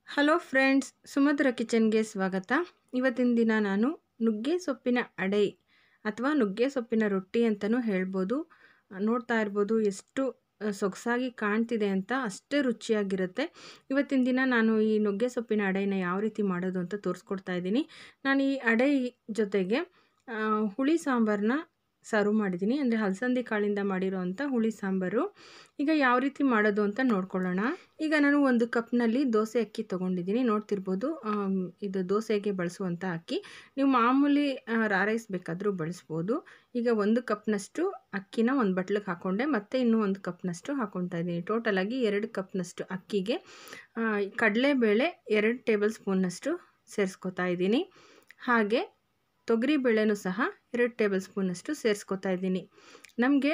hello friends ಸುಮಧುರ ಕಿಚನ್ಗೆ ಸ್ವಾಗತ ಇವತ್ತಿನ ದಿನ ನಾನು ನುಗ್ಗೆ ಸೊಪ್ಪಿನ ಅಡೈ ಅಥವಾ ನುಗ್ಗೆ ಸೊಪ್ಪಿನ ರೊಟ್ಟಿ ಅಂತಲೂ ಹೇಳ್ಬೋದು ನೋಡ್ತಾ ಇರ್ಬೋದು ಎಷ್ಟು ಆ, ಸೊಗಸಾಗಿ ಕಾಣ್ತಿದೆ ಅಂತ ಅಷ್ಟೇ ರುಚಿಯಾಗಿರುತ್ತೆ ಇವತ್ತಿನ ದಿನ ನಾನು ಈ ನುಗ್ಗೆ ಸೊಪ್ಪಿನ ಅಡೈನ ಯಾವ ರೀತಿ ಮಾಡೋದು ಅಂತ ತೋರಿಸ್ಕೊಡ್ತಾ ಇದ್ದೀನಿ ನಾನು ಈ ಅಡೈ ಜೊತೆಗೆ ಆ, ಹುಳಿ ಸಾಂಬಾರನ್ನ ಸರ್ವ್ ಮಾಡಿದ್ದೀನಿ ಅಂದರೆ ಹಲಸಂದಿ ಕಾಳಿಂದ ಮಾಡಿರೋವಂಥ ಹುಳಿ ಸಾಂಬಾರು ಈಗ ಯಾವ ರೀತಿ ಮಾಡೋದು ಅಂತ ನೋಡ್ಕೊಳ್ಳೋಣ ಈಗ ನಾನು ಒಂದು ಕಪ್ನಲ್ಲಿ ದೋಸೆ ಅಕ್ಕಿ ತೊಗೊಂಡಿದ್ದೀನಿ ನೋಡ್ತಿರ್ಬೋದು ಆಮ್, ಇದು ದೋಸೆಗೆ ಬಳಸುವಂಥ ಅಕ್ಕಿ ನೀವು ಮಾಮೂಲಿ ಆ, ರಾ ರೈಸ್ ಬೇಕಾದರೂ ಬಳಸ್ಬೋದು ಈಗ ಒಂದು ಕಪ್ನಷ್ಟು ಅಕ್ಕಿನ ಒಂದು ಬಟ್ಲಿಗೆ ಹಾಕ್ಕೊಂಡೆ ಮತ್ತು ಇನ್ನೂ ಒಂದು ಕಪ್ನಷ್ಟು ಹಾಕ್ಕೊತಾ ಇದ್ದೀನಿ ಟೋಟಲಾಗಿ ಎರಡು ಕಪ್ನಷ್ಟು ಅಕ್ಕಿಗೆ ಆ, ಕಡಲೆಬೇಳೆ ಎರಡು ಟೇಬಲ್ ಸ್ಪೂನ್ನಷ್ಟು ಸೇರಿಸ್ಕೊತಾ ಇದ್ದೀನಿ ಹಾಗೆ ತೊಗರಿಬೇಳೆನೂ ಸಹ ಎರಡು ಟೇಬಲ್ ಸ್ಪೂನಷ್ಟು ಸೇರಿಸ್ಕೊತಾ ಇದ್ದೀನಿ ನಮಗೆ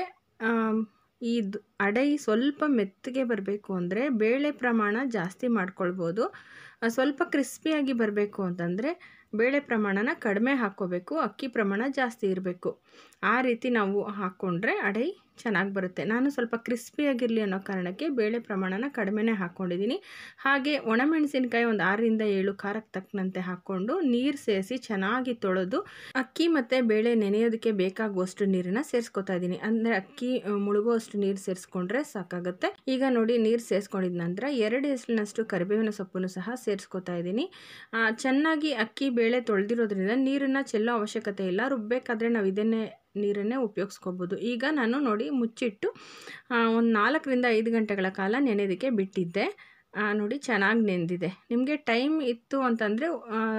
ಈ ದ್- ಅಡೈ ಸ್ವಲ್ಪ ಮೆತ್ತಗೆ ಬರಬೇಕು ಅಂದರೆ ಬೇಳೆ ಪ್ರಮಾಣ ಜಾಸ್ತಿ ಮಾಡ್ಕೊಳ್ಬೋದು ಆ, ಸ್ವಲ್ಪ ಕ್ರಿಸ್ಪಿಯಾಗಿ ಬರಬೇಕು ಅಂತಂದರೆ ಬೇಳೆ ಪ್ರಮಾಣನ ಕಡಿಮೆ ಹಾಕ್ಕೋಬೇಕು ಅಕ್ಕಿ ಪ್ರಮಾಣ ಜಾಸ್ತಿ ಇರಬೇಕು ಆ ರೀತಿ ನಾವು ಹಾಕ್ಕೊಂಡ್ರೆ ಅಡೈ ಚೆನ್ನಾಗಿ ಬರುತ್ತೆ ನಾನು ಸ್ವಲ್ಪ ಕ್ರಿಸ್ಪಿಯಾಗಿರಲಿ ಅನ್ನೋ ಕಾರಣಕ್ಕೆ ಬೇಳೆ ಪ್ರಮಾಣನ ಕಡಿಮೆನೇ ಹಾಕ್ಕೊಂಡಿದ್ದೀನಿ ಹಾಗೆ ಒಣಮೆಣಸಿನ್ಕಾಯಿ ಒಂದು ಆರರಿಂದ ಏಳು ಖಾರಕ್ಕೆ ತಕ್ಕನಂತೆ ಹಾಕ್ಕೊಂಡು ನೀರು ಸೇರಿಸಿ ಚೆನ್ನಾಗಿ ತೊಳೆದು ಅಕ್ಕಿ ಮತ್ತು ಬೇಳೆ ನೆನೆಯೋದಕ್ಕೆ ಬೇಕಾಗುವಷ್ಟು ನೀರನ್ನ ಸೇರಿಸ್ಕೊತಾ ಇದ್ದೀನಿ ಅಂದರೆ ಅಕ್ಕಿ ಆ, ಮುಳುಗುವಷ್ಟು ನೀರು ಸೇರಿಸ್ಕೊಂಡ್ರೆ ಸಾಕಾಗುತ್ತೆ ಈಗ ನೋಡಿ ನೀರು ಸೇರಿಸ್ಕೊಂಡಿದ ನಂತರ ಎರಡು ಎಸಲಿನಷ್ಟು ಕರಿಬೇವಿನ ಸೊಪ್ಪನ್ನು ಸಹ ಸೇರಿಸ್ಕೊತಾ ಇದ್ದೀನಿ ಆ, ಚೆನ್ನಾಗಿ ಅಕ್ಕಿ ಬೇಳೆ ತೊಳೆದಿರೋದ್ರಿಂದ ನೀರನ್ನು ಚೆಲ್ಲೋ ಅವಶ್ಯಕತೆ ಇಲ್ಲ ರುಬ್ಬೇಕಾದ್ರೆ ನಾವು ಇದನ್ನೇ ನೀರನ್ನೇ ಉಪಯೋಗಿಸ್ಕೋಬೋದು ಈಗ ನಾನು ನೋಡಿ ಮುಚ್ಚಿಟ್ಟು ಒಂದು ನಾಲ್ಕರಿಂದ ಐದು ಗಂಟೆಗಳ ಕಾಲ ನೆನೆಯೋದಕ್ಕೆ ಬಿಟ್ಟಿದ್ದೆ ಆ, ನೋಡಿ ಚೆನ್ನಾಗಿ ನೆಂದಿದೆ ನಿಮಗೆ ಟೈಮ್ ಇತ್ತು ಅಂತಂದರೆ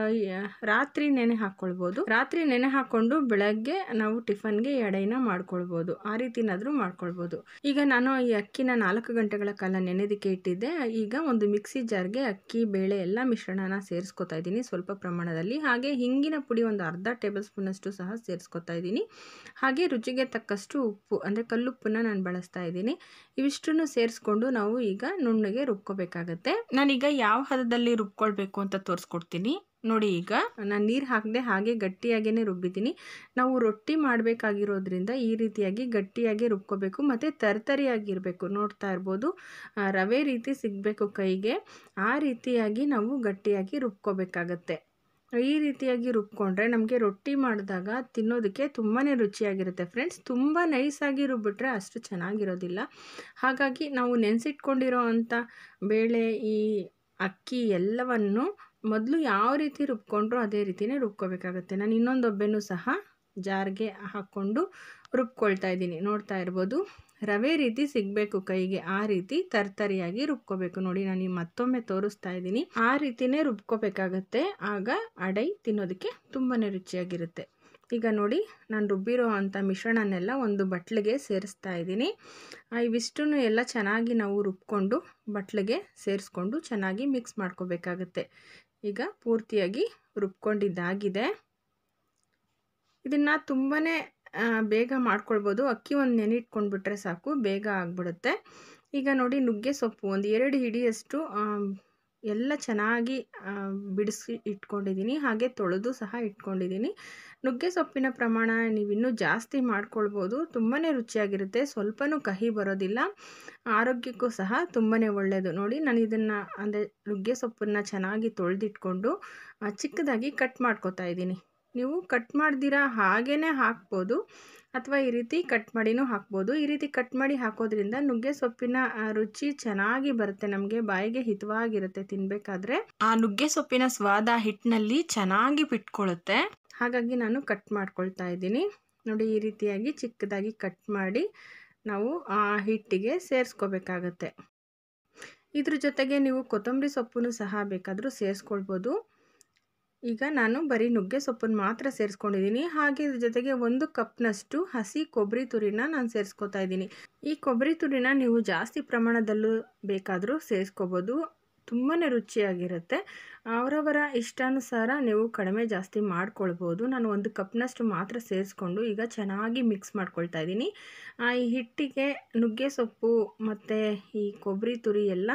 ರಾತ್ರಿ ನೆನೆ ಹಾಕ್ಕೊಳ್ಬೋದು ರಾತ್ರಿ ನೆನೆ ಹಾಕ್ಕೊಂಡು ಬೆಳಗ್ಗೆ ನಾವು ಟಿಫನ್ಗೆ ಈ ಅಡೈನ ಮಾಡ್ಕೊಳ್ಬೋದು ಆ ರೀತಿನಾದರೂ ಮಾಡ್ಕೊಳ್ಬೋದು ಈಗ ನಾನು ಈ ಅಕ್ಕಿನ ನಾಲ್ಕು ಗಂಟೆಗಳ ಕಾಲ ನೆನೆದಕ್ಕೆ ಇಟ್ಟಿದ್ದೆ ಈಗ ಒಂದು ಮಿಕ್ಸಿ ಜಾರ್ಗೆ ಅಕ್ಕಿ ಬೇಳೆ ಎಲ್ಲ ಮಿಶ್ರಣನ ಸೇರಿಸ್ಕೊತಾ ಇದ್ದೀನಿ ಸ್ವಲ್ಪ ಪ್ರಮಾಣದಲ್ಲಿ ಹಾಗೆ ಹಿಂಗಿನ ಪುಡಿ ಒಂದು ಅರ್ಧ ಟೇಬಲ್ ಸ್ಪೂನಷ್ಟು ಸಹ ಸೇರಿಸ್ಕೊತಾ ಇದ್ದೀನಿ ಹಾಗೆ ರುಚಿಗೆ ತಕ್ಕಷ್ಟು ಉಪ್ಪು ಅಂದರೆ ಕಲ್ಲುಪ್ಪನ್ನ ನಾನು ಬಳಸ್ತಾ ಇದ್ದೀನಿ ಇವಿಷ್ಟನ್ನು ಸೇರಿಸ್ಕೊಂಡು ನಾವು ಈಗ ನುಣ್ಣಗೆ ರುಬ್ಕೋಬೇಕಾಗತ್ತೆ ನಾನೀಗ ಯಾವ ಹದದಲ್ಲಿ ರುಬ್ಕೊಳ್ಬೇಕು ಅಂತ ತೋರಿಸ್ಕೊಡ್ತೀನಿ ನೋಡಿ ಈಗ ನಾನು ನೀರು ಹಾಕದೆ ಹಾಗೆ ಗಟ್ಟಿಯಾಗೇ ರುಬ್ಬಿದ್ದೀನಿ ನಾವು ರೊಟ್ಟಿ ಮಾಡಬೇಕಾಗಿರೋದ್ರಿಂದ ಈ ರೀತಿಯಾಗಿ ಗಟ್ಟಿಯಾಗಿ ರುಬ್ಕೋಬೇಕು ಮತ್ತು ತರ್ತರಿಯಾಗಿರಬೇಕು ನೋಡ್ತಾ ಇರ್ಬೋದು ಆ, ರವೆ ರೀತಿ ಸಿಗಬೇಕು ಕೈಗೆ ಆ ರೀತಿಯಾಗಿ ನಾವು ಗಟ್ಟಿಯಾಗಿ ರುಬ್ಕೋಬೇಕಾಗತ್ತೆ ಈ ರೀತಿಯಾಗಿ ರುಬ್ಕೊಂಡ್ರೆ ನಮಗೆ ರೊಟ್ಟಿ ಮಾಡಿದಾಗ ತಿನ್ನೋದಕ್ಕೆ ತುಂಬಾ ರುಚಿಯಾಗಿರುತ್ತೆ ಫ್ರೆಂಡ್ಸ್ ತುಂಬ ನೈಸಾಗಿ ರುಬ್ಬಿಟ್ರೆ ಅಷ್ಟು ಚೆನ್ನಾಗಿರೋದಿಲ್ಲ ಹಾಗಾಗಿ ನಾವು ನೆನೆಸಿಟ್ಕೊಂಡಿರೋ ಅಂಥ ಬೇಳೆ ಈ ಅಕ್ಕಿ ಎಲ್ಲವನ್ನು ಮೊದಲು ಯಾವ ರೀತಿ ರುಬ್ಕೊಂಡ್ರೋ ಅದೇ ರೀತಿಯೇ ರುಬ್ಕೋಬೇಕಾಗುತ್ತೆ ನಾನು ಇನ್ನೊಂದು ಒಬ್ಬೆನೂ ಸಹ ಜಾರ್ಗೆ ಹಾಕ್ಕೊಂಡು ರುಬ್ಕೊಳ್ತಾ ಇದ್ದೀನಿ ನೋಡ್ತಾ ಇರ್ಬೋದು ರವೆ ರೀತಿ ಸಿಗಬೇಕು ಕೈಗೆ ಆ ರೀತಿ ತರ್ತರಿಯಾಗಿ ರುಬ್ಕೋಬೇಕು ನೋಡಿ ನಾನು ಈ ಮತ್ತೊಮ್ಮೆ ತೋರಿಸ್ತಾ ಇದ್ದೀನಿ ಆ ರೀತಿನೇ ರುಬ್ಕೋಬೇಕಾಗತ್ತೆ ಆಗ ಅಡೈ ತಿನ್ನೋದಕ್ಕೆ ತುಂಬಾ ರುಚಿಯಾಗಿರುತ್ತೆ ಈಗ ನೋಡಿ ನಾನು ರುಬ್ಬಿರೋ ಅಂಥ ಮಿಶ್ರಣನೆಲ್ಲ ಒಂದು ಬಟ್ಲಿಗೆ ಸೇರಿಸ್ತಾ ಇದ್ದೀನಿ ಆ, ಇವಿಷ್ಟನ್ನು ಎಲ್ಲ ಚೆನ್ನಾಗಿ ನಾವು ರುಬ್ಕೊಂಡು ಬಟ್ಲಿಗೆ ಸೇರಿಸ್ಕೊಂಡು ಚೆನ್ನಾಗಿ ಮಿಕ್ಸ್ ಮಾಡ್ಕೋಬೇಕಾಗತ್ತೆ ಈಗ ಪೂರ್ತಿಯಾಗಿ ರುಬ್ಕೊಂಡಿದ್ದಾಗಿದೆ ಇದನ್ನು ತುಂಬಾ ಬೇಗ ಮಾಡ್ಕೊಳ್ಬೋದು ಅಕ್ಕಿ ಒಂದು ನೆನಿಟ್ಕೊಂಡ್ಬಿಟ್ರೆ ಸಾಕು ಬೇಗ ಆಗಿಬಿಡುತ್ತೆ ಈಗ ನೋಡಿ ನುಗ್ಗೆ ಸೊಪ್ಪು ಒಂದು ಎರಡು ಹಿಡಿಯಷ್ಟು ಆಮ್, ಎಲ್ಲ ಚೆನ್ನಾಗಿ ಆ, ಬಿಡಿಸಿ ಇಟ್ಕೊಂಡಿದ್ದೀನಿ ಹಾಗೆ ತೊಳೆದು ಸಹ ಇಟ್ಕೊಂಡಿದ್ದೀನಿ ನುಗ್ಗೆ ಸೊಪ್ಪಿನ ಪ್ರಮಾಣ ನೀವು ಇನ್ನೂ ಜಾಸ್ತಿ ಮಾಡ್ಕೊಳ್ಬೋದು ತುಂಬಾ ರುಚಿಯಾಗಿರುತ್ತೆ ಸ್ವಲ್ಪನೂ ಕಹಿ ಬರೋದಿಲ್ಲ ಆರೋಗ್ಯಕ್ಕೂ ಸಹ ತುಂಬಾ ಒಳ್ಳೆಯದು ನೋಡಿ ನಾನು ಇದನ್ನು ಅಂದರೆ ನುಗ್ಗೆ ಸೊಪ್ಪನ್ನು ಚೆನ್ನಾಗಿ ತೊಳೆದಿಟ್ಕೊಂಡು ಆ, ಚಿಕ್ಕದಾಗಿ ಕಟ್ ಮಾಡ್ಕೊತಾ ಇದ್ದೀನಿ ನೀವು ಕಟ್ ಮಾಡ್ದಿರಾ ಹಾಗೇ ಹಾಕ್ಬೋದು ಅಥವಾ ಈ ರೀತಿ ಕಟ್ ಮಾಡಿನೂ ಹಾಕ್ಬೋದು ಈ ರೀತಿ ಕಟ್ ಮಾಡಿ ಹಾಕೋದ್ರಿಂದ ನುಗ್ಗೆ ಸೊಪ್ಪಿನ ಆ, ರುಚಿ ಚೆನ್ನಾಗಿ ಬರುತ್ತೆ ನಮಗೆ ಬಾಯಿಗೆ ಹಿತವಾಗಿರುತ್ತೆ ತಿನ್ನಬೇಕಾದ್ರೆ ಆ ನುಗ್ಗೆ ಸೊಪ್ಪಿನ ಸ್ವಾದ ಹಿಟ್ಟಿನಲ್ಲಿ ಚೆನ್ನಾಗಿ ಬಿಟ್ಕೊಳ್ಳುತ್ತೆ ಹಾಗಾಗಿ ನಾನು ಕಟ್ ಮಾಡ್ಕೊಳ್ತಾ ಇದ್ದೀನಿ ನೋಡಿ ಈ ರೀತಿಯಾಗಿ ಚಿಕ್ಕದಾಗಿ ಕಟ್ ಮಾಡಿ ನಾವು ಆ ಹಿಟ್ಟಿಗೆ ಸೇರಿಸ್ಕೋಬೇಕಾಗತ್ತೆ ಇದ್ರ ಜೊತೆಗೆ ನೀವು ಕೊತ್ತಂಬರಿ ಸೊಪ್ಪನ್ನು ಸಹ ಬೇಕಾದರೂ ಸೇರಿಸ್ಕೊಳ್ಬೋದು ಈಗ ನಾನು ಬರೀ ನುಗ್ಗೆ ಸೊಪ್ಪನ್ನು ಮಾತ್ರ ಸೇರಿಸ್ಕೊಂಡಿದ್ದೀನಿ ಹಾಗೆ ಇದ್ರ ಜೊತೆಗೆ ಒಂದು ಕಪ್ನಷ್ಟು ಹಸಿ ಕೊಬ್ಬರಿ ತುರಿನ ನಾನು ಸೇರಿಸ್ಕೊತಾ ಇದ್ದೀನಿ ಈ ಕೊಬ್ಬರಿ ತುರಿನ ನೀವು ಜಾಸ್ತಿ ಪ್ರಮಾಣದಲ್ಲೂ ಬೇಕಾದರೂ ಸೇರಿಸ್ಕೋಬೋದು ತುಂಬಾ ರುಚಿಯಾಗಿರುತ್ತೆ ಅವರವರ ಇಷ್ಟಾನುಸಾರ ನೀವು ಕಡಿಮೆ ಜಾಸ್ತಿ ಮಾಡ್ಕೊಳ್ಬೋದು ನಾನು ಒಂದು ಕಪ್ನಷ್ಟು ಮಾತ್ರ ಸೇರಿಸ್ಕೊಂಡು ಈಗ ಚೆನ್ನಾಗಿ ಮಿಕ್ಸ್ ಮಾಡ್ಕೊಳ್ತಾ ಇದ್ದೀನಿ ಆ, ಈ ಹಿಟ್ಟಿಗೆ ನುಗ್ಗೆ ಸೊಪ್ಪು ಮತ್ತು ಈ ಕೊಬ್ಬರಿ ತುರಿ ಎಲ್ಲ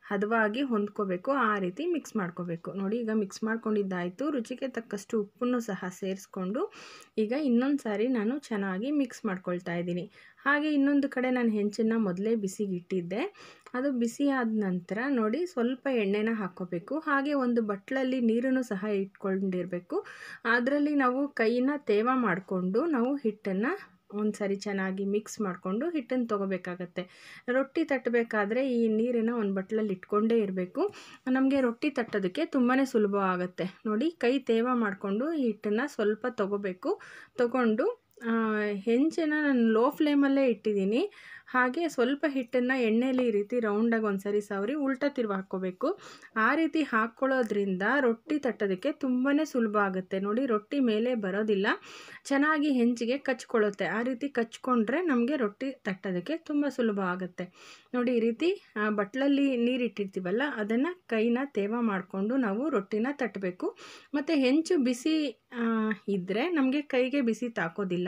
ಹದವಾಗಿ ಹೊಂದ್ಕೋಬೇಕು ಆ ರೀತಿ ಮಿಕ್ಸ್ ಮಾಡ್ಕೋಬೇಕು ನೋಡಿ ಈಗ ಮಿಕ್ಸ್ ಮಾಡ್ಕೊಂಡಿದ್ದಾಯಿತು ರುಚಿಗೆ ತಕ್ಕಷ್ಟು ಉಪ್ಪನ್ನು ಸಹ ಸೇರಿಸ್ಕೊಂಡು ಈಗ ಇನ್ನೊಂದು ಸಾರಿ ನಾನು ಚೆನ್ನಾಗಿ ಮಿಕ್ಸ್ ಮಾಡ್ಕೊಳ್ತಾ ಇದ್ದೀನಿ ಹಾಗೆ ಇನ್ನೊಂದು ಕಡೆ ನಾನು ಹೆಂಚನ್ನು ಮೊದಲೇ ಬಿಸಿಗೆ ಇಟ್ಟಿದ್ದೆ ಅದು ಬಿಸಿ ಆದ ನಂತರ ನೋಡಿ ಸ್ವಲ್ಪ ಎಣ್ಣೆನ ಹಾಕ್ಕೋಬೇಕು ಹಾಗೆ ಒಂದು ಬಟ್ಲಲ್ಲಿ ನೀರನ್ನು ಸಹ ಇಟ್ಕೊಂಡಿರಬೇಕು ಅದರಲ್ಲಿ ನಾವು ಕೈನ ತೇವ ಮಾಡಿಕೊಂಡು ನಾವು ಹಿಟ್ಟನ್ನು ಒಂದು ಸರಿ ಚೆನ್ನಾಗಿ ಮಿಕ್ಸ್ ಮಾಡಿಕೊಂಡು ಹಿಟ್ಟನ್ನು ತೊಗೋಬೇಕಾಗತ್ತೆ ರೊಟ್ಟಿ ತಟ್ಟಬೇಕಾದ್ರೆ ಈ ನೀರನ್ನು ಒಂದು ಬಟ್ಲಲ್ಲಿ ಇಟ್ಕೊಂಡೇ ಇರಬೇಕು ನಮಗೆ ರೊಟ್ಟಿ ತಟ್ಟೋದಕ್ಕೆ ತುಂಬಾ ಸುಲಭ ಆಗುತ್ತೆ ನೋಡಿ ಕೈ ತೇವ ಮಾಡಿಕೊಂಡು ಈ ಹಿಟ್ಟನ್ನು ಸ್ವಲ್ಪ ತೊಗೋಬೇಕು ತೊಗೊಂಡು ಹೆಂಚನ್ನು ನಾನು ಲೋ ಫ್ಲೇಮಲ್ಲೇ ಇಟ್ಟಿದ್ದೀನಿ ಹಾಗೆ ಸ್ವಲ್ಪ ಹಿಟ್ಟನ್ನು ಎಣ್ಣೆಯಲ್ಲಿ ಈ ರೀತಿ ರೌಂಡಾಗಿ ಒಂದು ಸರಿ ಸವರಿ ಉಲ್ಟಾ ತಿರುವು ಹಾಕ್ಕೋಬೇಕು ಆ ರೀತಿ ಹಾಕ್ಕೊಳ್ಳೋದ್ರಿಂದ ರೊಟ್ಟಿ ತಟ್ಟೋದಕ್ಕೆ ತುಂಬಾ ಸುಲಭ ಆಗುತ್ತೆ ನೋಡಿ ರೊಟ್ಟಿ ಮೇಲೆ ಬರೋದಿಲ್ಲ ಚೆನ್ನಾಗಿ ಹೆಂಚಿಗೆ ಕಚ್ಕೊಳ್ಳುತ್ತೆ ಆ ರೀತಿ ಕಚ್ಕೊಂಡ್ರೆ ನಮಗೆ ರೊಟ್ಟಿ ತಟ್ಟೋದಕ್ಕೆ ತುಂಬ ಸುಲಭ ಆಗುತ್ತೆ ನೋಡಿ ಈ ರೀತಿ ಬಟ್ಲಲ್ಲಿ ನೀರಿಟ್ಟಿರ್ತೀವಲ್ಲ ಅದನ್ನು ಕೈನ ತೇವ ಮಾಡಿಕೊಂಡು ನಾವು ರೊಟ್ಟಿನ ತಟ್ಟಬೇಕು ಮತ್ತು ಹೆಂಚು ಬಿಸಿ ಇದ್ದರೆ ನಮಗೆ ಕೈಗೆ ಬಿಸಿ ತಾಕೋದಿಲ್ಲ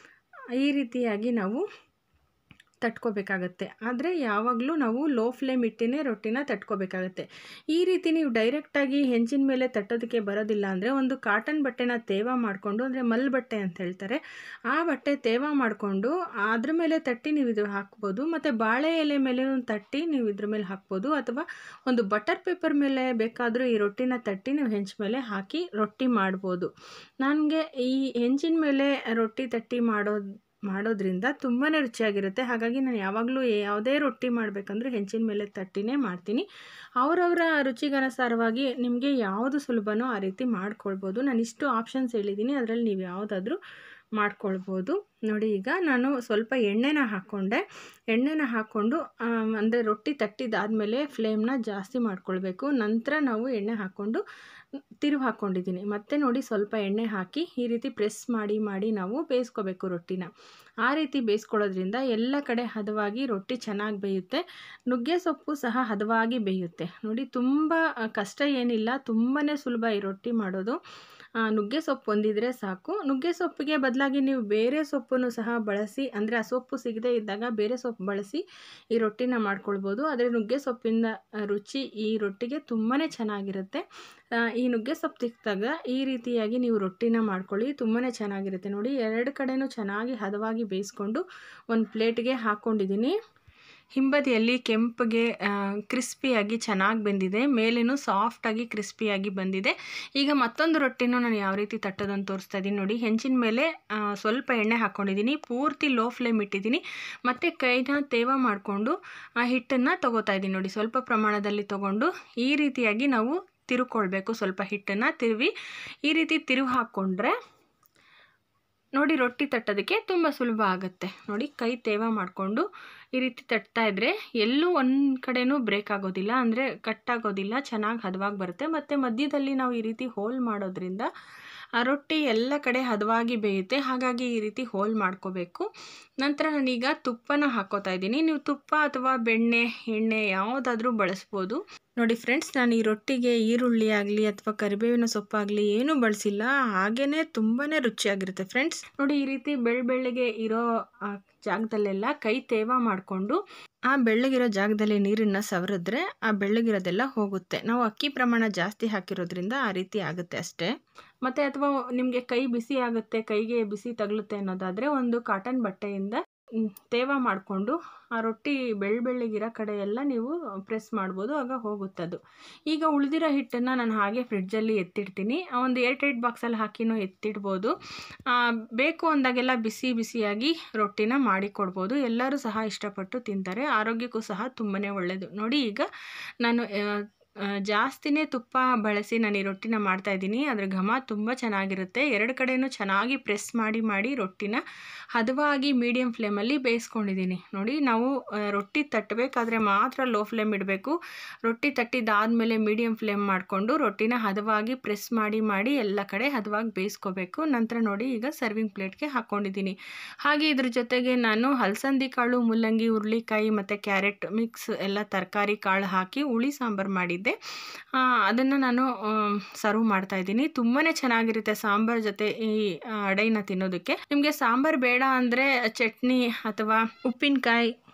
ಈ ರೀತಿಯಾಗಿ ನಾವು ತಟ್ಕೋಬೇಕಾಗತ್ತೆ ಆದರೆ ಯಾವಾಗಲೂ ನಾವು ಲೋ ಫ್ಲೇಮ್ ಇಟ್ಟಿನೇ ರೊಟ್ಟಿನ ತಟ್ಕೋಬೇಕಾಗತ್ತೆ ಈ ರೀತಿ ನೀವು ಡೈರೆಕ್ಟಾಗಿ ಹೆಂಚಿನ ಮೇಲೆ ತಟ್ಟೋದಕ್ಕೆ ಬರೋದಿಲ್ಲ ಅಂದರೆ ಒಂದು ಕಾಟನ್ ಬಟ್ಟೆನ ತೇವ ಮಾಡಿಕೊಂಡು ಅಂದರೆ ಮಲ್ ಬಟ್ಟೆ ಅಂತ ಹೇಳ್ತಾರೆ ಆ ಬಟ್ಟೆ ತೇವ ಮಾಡಿಕೊಂಡು ಅದ್ರ ಮೇಲೆ ತಟ್ಟಿ ನೀವು ಇದು ಹಾಕ್ಬೋದು ಮತ್ತು ಬಾಳೆ ಎಲೆ ಮೇಲೆ ತಟ್ಟಿ ನೀವು ಇದ್ರ ಮೇಲೆ ಹಾಕ್ಬೋದು ಅಥವಾ ಒಂದು ಬಟರ್ ಪೇಪರ್ ಮೇಲೆ ಬೇಕಾದರೂ ಈ ರೊಟ್ಟಿನ ತಟ್ಟಿ ನೀವು ಹೆಂಚು ಮೇಲೆ ಹಾಕಿ ರೊಟ್ಟಿ ಮಾಡ್ಬೋದು ನನಗೆ ಈ ಹೆಂಚಿನ ಮೇಲೆ ರೊಟ್ಟಿ ತಟ್ಟಿ ಮಾಡೋದು ಮಾಡೋದ್ರಿಂದ ತುಂಬಾ ರುಚಿಯಾಗಿರುತ್ತೆ ಹಾಗಾಗಿ ನಾನು ಯಾವಾಗಲೂ ಯಾವುದೇ ರೊಟ್ಟಿ ಮಾಡಬೇಕಂದ್ರೂ ಹೆಂಚಿನ ಮೇಲೆ ತಟ್ಟಿನೇ ಮಾಡ್ತೀನಿ ಅವರವರ ರುಚಿಗನುಸಾರವಾಗಿ ನಿಮಗೆ ಯಾವುದು ಸುಲಭನೋ ಆ ರೀತಿ ಮಾಡ್ಕೊಳ್ಬೋದು ನಾನು ಇಷ್ಟು ಆಪ್ಷನ್ಸ್ ಹೇಳಿದ್ದೀನಿ ಅದರಲ್ಲಿ ನೀವು ಯಾವುದಾದ್ರೂ ಮಾಡ್ಕೊಳ್ಬೋದು ನೋಡಿ ಈಗ ನಾನು ಸ್ವಲ್ಪ ಎಣ್ಣೆನ ಹಾಕ್ಕೊಂಡೆ ಎಣ್ಣೆನ ಹಾಕ್ಕೊಂಡು ಅಂದರೆ ರೊಟ್ಟಿ ತಟ್ಟಿದಾದಮೇಲೆ ಫ್ಲೇಮ್ನ ಜಾಸ್ತಿ ಮಾಡ್ಕೊಳ್ಬೇಕು ನಂತರ ನಾವು ಎಣ್ಣೆ ಹಾಕ್ಕೊಂಡು ತಿರುವು ಹಾಕ್ಕೊಂಡಿದ್ದೀನಿ ಮತ್ತೆ ನೋಡಿ ಸ್ವಲ್ಪ ಎಣ್ಣೆ ಹಾಕಿ ಈ ರೀತಿ ಪ್ರೆಸ್ ಮಾಡಿ ಮಾಡಿ ನಾವು ಬೇಯಿಸ್ಕೋಬೇಕು ರೊಟ್ಟಿನ ಆ ರೀತಿ ಬೇಯಿಸ್ಕೊಳ್ಳೋದ್ರಿಂದ ಎಲ್ಲ ಕಡೆ ಹದವಾಗಿ ರೊಟ್ಟಿ ಚೆನ್ನಾಗಿ ಬೇಯುತ್ತೆ ನುಗ್ಗೆ ಸೊಪ್ಪು ಸಹ ಹದವಾಗಿ ಬೇಯುತ್ತೆ ನೋಡಿ ತುಂಬ ಕಷ್ಟ ಏನಿಲ್ಲ ತುಂಬಾ ಸುಲಭ ಈ ರೊಟ್ಟಿ ಮಾಡೋದು ನುಗ್ಗೆ ಸೊಪ್ಪು ಹೊಂದಿದ್ರೆ ಸಾಕು ನುಗ್ಗೆ ಸೊಪ್ಪಿಗೆ ಬದಲಾಗಿ ನೀವು ಬೇರೆ ಸೊಪ್ಪನ್ನು ಸಹ ಬಳಸಿ ಅಂದರೆ ಆ ಸೊಪ್ಪು ಸಿಗದೇ ಇದ್ದಾಗ ಬೇರೆ ಸೊಪ್ಪು ಬಳಸಿ ಈ ರೊಟ್ಟಿನ ಮಾಡ್ಕೊಳ್ಬೋದು ಆದರೆ ನುಗ್ಗೆ ಸೊಪ್ಪಿನ ರುಚಿ ಈ ರೊಟ್ಟಿಗೆ ತುಂಬಾ ಚೆನ್ನಾಗಿರುತ್ತೆ ಈ ನುಗ್ಗೆ ಸೊಪ್ಪು ಸಿಕ್ಕಿದಾಗ ಈ ರೀತಿಯಾಗಿ ನೀವು ರೊಟ್ಟಿನ ಮಾಡ್ಕೊಳ್ಳಿ ತುಂಬಾ ಚೆನ್ನಾಗಿರುತ್ತೆ ನೋಡಿ ಎರಡು ಕಡೆನೂ ಚೆನ್ನಾಗಿ ಹದವಾಗಿ ಬೇಯಿಸ್ಕೊಂಡು ಒಂದು ಪ್ಲೇಟ್ಗೆ ಹಾಕ್ಕೊಂಡಿದ್ದೀನಿ ಹಿಂಬದಿಯಲ್ಲಿ ಕೆಂಪಗೆ ಕ್ರಿಸ್ಪಿಯಾಗಿ ಚೆನ್ನಾಗಿ ಬಂದಿದೆ ಮೇಲೇನು ಸಾಫ್ಟಾಗಿ ಕ್ರಿಸ್ಪಿಯಾಗಿ ಬಂದಿದೆ ಈಗ ಮತ್ತೊಂದು ರೊಟ್ಟಿನೂ ನಾನು ಯಾವ ರೀತಿ ತಟ್ಟೋದನ್ನು ತೋರಿಸ್ತಾ ಇದ್ದೀನಿ ನೋಡಿ ಹೆಂಚಿನ ಮೇಲೆ ಸ್ವಲ್ಪ ಎಣ್ಣೆ ಹಾಕ್ಕೊಂಡಿದ್ದೀನಿ ಪೂರ್ತಿ ಲೋ ಫ್ಲೇಮ್ ಇಟ್ಟಿದ್ದೀನಿ ಮತ್ತು ಕೈನ ತೇವ ಮಾಡಿಕೊಂಡು ಆ ಹಿಟ್ಟನ್ನು ತೊಗೋತಾ ಇದ್ದೀನಿ ನೋಡಿ ಸ್ವಲ್ಪ ಪ್ರಮಾಣದಲ್ಲಿ ತೊಗೊಂಡು ಈ ರೀತಿಯಾಗಿ ನಾವು ತಿರುಕೊಳ್ಬೇಕು ಸ್ವಲ್ಪ ಹಿಟ್ಟನ್ನು ತಿರುವಿ ಈ ರೀತಿ ತಿರುವು ಹಾಕ್ಕೊಂಡ್ರೆ ನೋಡಿ ರೊಟ್ಟಿ ತಟ್ಟೋದಕ್ಕೆ ತುಂಬ ಸುಲಭ ಆಗುತ್ತೆ ನೋಡಿ ಕೈ ತೇವ ಮಾಡಿಕೊಂಡು ಈ ರೀತಿ ತಟ್ತಾ ಇದ್ದರೆ ಎಲ್ಲೂ ಒಂದು ಕಡೆನೂ ಬ್ರೇಕ್ ಆಗೋದಿಲ್ಲ ಅಂದರೆ ಕಟ್ ಆಗೋದಿಲ್ಲ ಚೆನ್ನಾಗಿ ಹದವಾಗಿ ಬರುತ್ತೆ ಮತ್ತು ಮಧ್ಯದಲ್ಲಿ ನಾವು ಈ ರೀತಿ ಹೋಲ್ ಮಾಡೋದ್ರಿಂದ ಆ ರೊಟ್ಟಿ ಎಲ್ಲ ಕಡೆ ಹದವಾಗಿ ಬೇಯುತ್ತೆ ಹಾಗಾಗಿ ಈ ರೀತಿ ಹೋಲ್ ಮಾಡ್ಕೋಬೇಕು ನಂತರ ನಾನೀಗ ತುಪ್ಪನ ಹಾಕೋತಾ ಇದ್ದೀನಿ ನೀವು ತುಪ್ಪ ಅಥವಾ ಬೆಣ್ಣೆ ಎಣ್ಣೆ ಯಾವುದಾದ್ರೂ ಬಳಸ್ಬೋದು ನೋಡಿ ಫ್ರೆಂಡ್ಸ್ ನಾನು ಈ ರೊಟ್ಟಿಗೆ ಈರುಳ್ಳಿ ಆಗಲಿ ಅಥವಾ ಕರಿಬೇವಿನ ಸೊಪ್ಪಾಗಲಿ ಏನೂ ಬಳಸಿಲ್ಲ ಹಾಗೇ ತುಂಬಾ ರುಚಿಯಾಗಿರುತ್ತೆ ಫ್ರೆಂಡ್ಸ್ ನೋಡಿ ಈ ರೀತಿ ಬೆಳ್ಳ ಬೆಳ್ಳಗೆ ಇರೋ ಜಾಗದಲ್ಲೆಲ್ಲ ಕೈ ತೇವ ಮಾಡಿಕೊಂಡು ಆ ಬೆಳ್ಳಗಿರೋ ಜಾಗದಲ್ಲಿ ನೀರನ್ನು ಸವರಿದ್ರೆ ಆ ಬೆಳ್ಳಗಿರೋದೆಲ್ಲ ಹೋಗುತ್ತೆ ನಾವು ಅಕ್ಕಿ ಪ್ರಮಾಣ ಜಾಸ್ತಿ ಹಾಕಿರೋದ್ರಿಂದ ಆ ರೀತಿ ಆಗುತ್ತೆ ಅಷ್ಟೇ ಮತ್ತು ಅಥವಾ ನಿಮಗೆ ಕೈ ಬಿಸಿ ಆಗುತ್ತೆ ಕೈಗೆ ಬಿಸಿ ತಗಲುತ್ತೆ ಅನ್ನೋದಾದರೆ ಒಂದು ಕಾಟನ್ ಬಟ್ಟೆಯಿಂದ ತೇವ ಮಾಡಿಕೊಂಡು ಆ ರೊಟ್ಟಿ ಬೆಳ್ಳ ಬೆಳ್ಳಗಿರೋ ಕಡೆ ಎಲ್ಲ ನೀವು ಪ್ರೆಸ್ ಮಾಡ್ಬೋದು ಆಗ ಹೋಗುತ್ತದು ಈಗ ಉಳಿದಿರೋ ಹಿಟ್ಟನ್ನು ನಾನು ಹಾಗೆ ಫ್ರಿಡ್ಜಲ್ಲಿ ಎತ್ತಿಡ್ತೀನಿ ಒಂದು ಏರ್ ಟೈಟ್ ಬಾಕ್ಸಲ್ಲಿ ಹಾಕಿನೂ ಎತ್ತಿಡ್ಬೋದು ಬೇಕು ಅಂದಾಗೆಲ್ಲ ಬಿಸಿ ಬಿಸಿಯಾಗಿ ರೊಟ್ಟಿನ ಮಾಡಿ ಕೊಡ್ಬೋದು ಎಲ್ಲರೂ ಸಹ ಇಷ್ಟಪಟ್ಟು ತಿಂತಾರೆ ಆರೋಗ್ಯಕ್ಕೂ ಸಹ ತುಂಬಾ ಒಳ್ಳೆಯದು ನೋಡಿ ಈಗ ನಾನು ಜಾಸ್ತಿನೇ ತುಪ್ಪ ಬಳಸಿ ನಾನು ಈ ರೊಟ್ಟಿನ ಮಾಡ್ತಾಯಿದ್ದೀನಿ ಅದ್ರ ಘಮ ತುಂಬ ಚೆನ್ನಾಗಿರುತ್ತೆ ಎರಡು ಕಡೆಯೂ ಚೆನ್ನಾಗಿ ಪ್ರೆಸ್ ಮಾಡಿ ಮಾಡಿ ರೊಟ್ಟಿನ ಹದವಾಗಿ ಮೀಡಿಯಮ್ ಫ್ಲೇಮಲ್ಲಿ ಬೇಯಿಸ್ಕೊಂಡಿದ್ದೀನಿ ನೋಡಿ ನಾವು ರೊಟ್ಟಿ ತಟ್ಟಬೇಕಾದ್ರೆ ಮಾತ್ರ ಲೋ ಫ್ಲೇಮ್ ಇಡಬೇಕು ರೊಟ್ಟಿ ತಟ್ಟಿದ್ದಾದಮೇಲೆ ಮೀಡಿಯಮ್ ಫ್ಲೇಮ್ ಮಾಡಿಕೊಂಡು ರೊಟ್ಟಿನ ಹದವಾಗಿ ಪ್ರೆಸ್ ಮಾಡಿ ಮಾಡಿ ಎಲ್ಲ ಕಡೆ ಹದವಾಗಿ ಬೇಯಿಸ್ಕೋಬೇಕು ನಂತರ ನೋಡಿ ಈಗ ಸರ್ವಿಂಗ್ ಪ್ಲೇಟ್ಗೆ ಹಾಕ್ಕೊಂಡಿದ್ದೀನಿ ಹಾಗೆ ಇದ್ರ ಜೊತೆಗೆ ನಾನು ಹಲಸಂದಿ ಕಾಳು ಮುಲ್ಲಂಗಿ ಹುರುಳಿಕಾಯಿ ಮತ್ತು ಕ್ಯಾರೆಟ್ ಮಿಕ್ಸ್ ಎಲ್ಲ ತರಕಾರಿ ಕಾಳು ಹಾಕಿ ಹುಳಿ ಸಾಂಬಾರು ಮಾಡಿದ್ದೆ ಅದನ್ನು ನಾನು ಸರ್ವ್ ಮಾಡ್ತಾ ಇದ್ದೀನಿ ತುಂಬಾ ಚೆನ್ನಾಗಿರುತ್ತೆ ಸಾಂಬಾರ್ ಜೊತೆ ಈ ಅಡೈನ ತಿನ್ನೋದಕ್ಕೆ ನಿಮಗೆ ಸಾಂಬಾರು ಬೇಡ ಅಂದರೆ ಚಟ್ನಿ ಅಥವಾ ಉಪ್ಪಿನಕಾಯಿ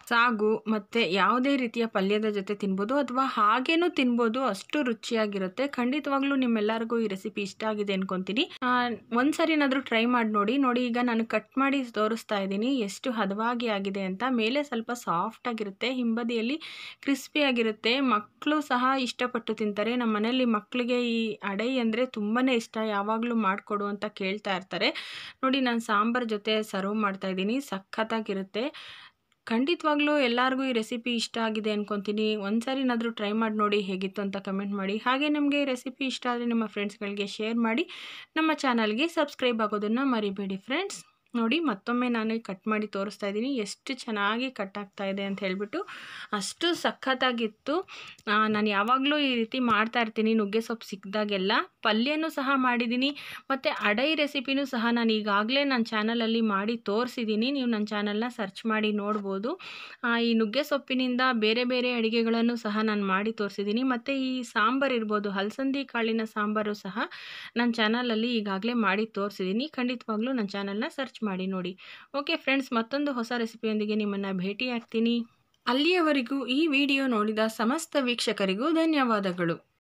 ಸಾಗು ಮತ್ತು ಯಾವುದೇ ರೀತಿಯ ಪಲ್ಯದ ಜೊತೆ ತಿನ್ಬೋದು ಅಥವಾ ಹಾಗೇನೂ ತಿನ್ಬೋದು ಅಷ್ಟು ರುಚಿಯಾಗಿರುತ್ತೆ ಖಂಡಿತವಾಗ್ಲೂ ನಿಮ್ಮೆಲ್ಲರಿಗೂ ಈ ರೆಸಿಪಿ ಇಷ್ಟ ಆಗಿದೆ ಅನ್ಕೊತೀನಿ ಒಂದು ಸರಿನಾದರೂ ಟ್ರೈ ಮಾಡಿ ನೋಡಿ ನೋಡಿ ಈಗ ನಾನು ಕಟ್ ಮಾಡಿ ತೋರಿಸ್ತಾ ಇದ್ದೀನಿ ಎಷ್ಟು ಹದವಾಗಿ ಆಗಿದೆ ಅಂತ ಮೇಲೆ ಸ್ವಲ್ಪ ಸಾಫ್ಟಾಗಿರುತ್ತೆ ಹಿಂಬದಿಯಲ್ಲಿ ಕ್ರಿಸ್ಪಿಯಾಗಿರುತ್ತೆ ಮಕ್ಕಳು ಸಹ ಇಷ್ಟಪಟ್ಟು ತಿಂತಾರೆ ನಮ್ಮ ಮನೆಯಲ್ಲಿ ಮಕ್ಕಳಿಗೆ ಈ ಅಡೈ ಅಂದರೆ ತುಂಬಾ ಇಷ್ಟ ಯಾವಾಗಲೂ ಮಾಡಿಕೊಡು ಅಂತ ಕೇಳ್ತಾ ಇರ್ತಾರೆ ನೋಡಿ ನಾನು ಸಾಂಬಾರ್ ಜೊತೆ ಸರ್ವ್ ಮಾಡ್ತಾ ಇದ್ದೀನಿ ಸಖತ್ತಾಗಿರುತ್ತೆ ಖಂಡಿತವಾಗ್ಲೂ ಎಲ್ಲರಿಗೂ ಈ ರೆಸಿಪಿ ಇಷ್ಟ ಆಗಿದೆ ಅನ್ಕೊತೀನಿ ಒಂದು ಸರಿನಾದರೂ ಟ್ರೈ ಮಾಡಿ ನೋಡಿ ಹೇಗಿತ್ತು ಅಂತ ಕಮೆಂಟ್ ಮಾಡಿ ಹಾಗೆ ನಮಗೆ ಈ ರೆಸಿಪಿ ಇಷ್ಟ ಆದರೆ ನಿಮ್ಮ ಫ್ರೆಂಡ್ಸ್ಗಳಿಗೆ ಶೇರ್ ಮಾಡಿ ನಮ್ಮ ಚಾನಲ್ಗೆ ಸಬ್ಸ್ಕ್ರೈಬ್ ಆಗೋದನ್ನು ಮರಿಬೇಡಿ ಫ್ರೆಂಡ್ಸ್ ನೋಡಿ ಮತ್ತೊಮ್ಮೆ ನಾನು ಕಟ್ ಮಾಡಿ ತೋರಿಸ್ತಾ ಇದ್ದೀನಿ ಎಷ್ಟು ಚೆನ್ನಾಗಿ ಕಟ್ ಆಗ್ತಾ ಇದೆ ಅಂತ ಹೇಳಿಬಿಟ್ಟು ಅಷ್ಟು ಸಖತ್ತಾಗಿತ್ತು ನಾನು ಯಾವಾಗಲೂ ಈ ರೀತಿ ಮಾಡ್ತಾ ಇರ್ತೀನಿ ನುಗ್ಗೆ ಸೊಪ್ಪು ಸಿಕ್ಕಿದಾಗೆಲ್ಲ ಪಲ್ಯನೂ ಸಹ ಮಾಡಿದ್ದೀನಿ ಮತ್ತು ಅಡೈ ರೆಸಿಪಿನೂ ಸಹ ನಾನು ಈಗಾಗಲೇ ನನ್ನ ಚಾನಲಲ್ಲಿ ಮಾಡಿ ತೋರಿಸಿದ್ದೀನಿ ನೀವು ನನ್ನ ಚಾನಲ್ನ ಸರ್ಚ್ ಮಾಡಿ ನೋಡ್ಬೋದು ಈ ನುಗ್ಗೆ ಸೊಪ್ಪಿನಿಂದ ಬೇರೆ ಬೇರೆ ಅಡುಗೆಗಳನ್ನು ಸಹ ನಾನು ಮಾಡಿ ತೋರಿಸಿದ್ದೀನಿ ಮತ್ತು ಈ ಸಾಂಬಾರು ಇರ್ಬೋದು ಹಲಸಂದಿ ಕಾಳಿನ ಸಾಂಬಾರು ಸಹ ನನ್ನ ಚಾನಲಲ್ಲಿ ಈಗಾಗಲೇ ಮಾಡಿ ತೋರಿಸಿದ್ದೀನಿ ಖಂಡಿತವಾಗ್ಲೂ ನನ್ನ ಚಾನಲ್ನ ಸರ್ಚ್ ಮಾಡಿ ನೋಡಿ ಓಕೆ ಫ್ರೆಂಡ್ಸ್ ಮತ್ತೊಂದು ಹೊಸ ರೆಸಿಪಿಯೊಂದಿಗೆ ನಿಮ್ಮನ್ನು ಭೇಟಿ ಆಗ್ತೀನಿ ಅಲ್ಲಿಯವರೆಗೂ ಈ ವಿಡಿಯೋ ನೋಡಿದ ಸಮಸ್ತ ವೀಕ್ಷಕರಿಗೂ ಧನ್ಯವಾದಗಳು